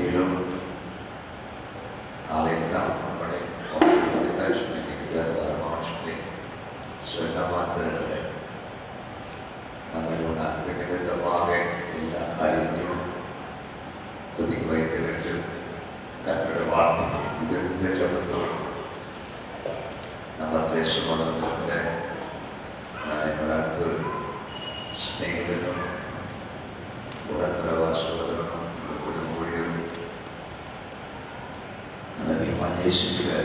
சபையிலும் நாளை தான் படை இன்னைக்கு வரமான்னு சொல்லி சொன்ன மாத்திரத்தில் நம்ம நன்மை நிமித்தமாக எல்லா காரியங்களும் ஒதுக்கி வைத்து விட்டு கத்தோட வார்த்தை மிகுந்த ஜபத்தோடு நம்ம பேசுவதற்கிற என்னோட அன்பு ஸ்நேகிதனும் உடன்பிரவாசுவதனும் இந்த குடும்ப ஊழியரும் அதிகமாக நேசிக்கிற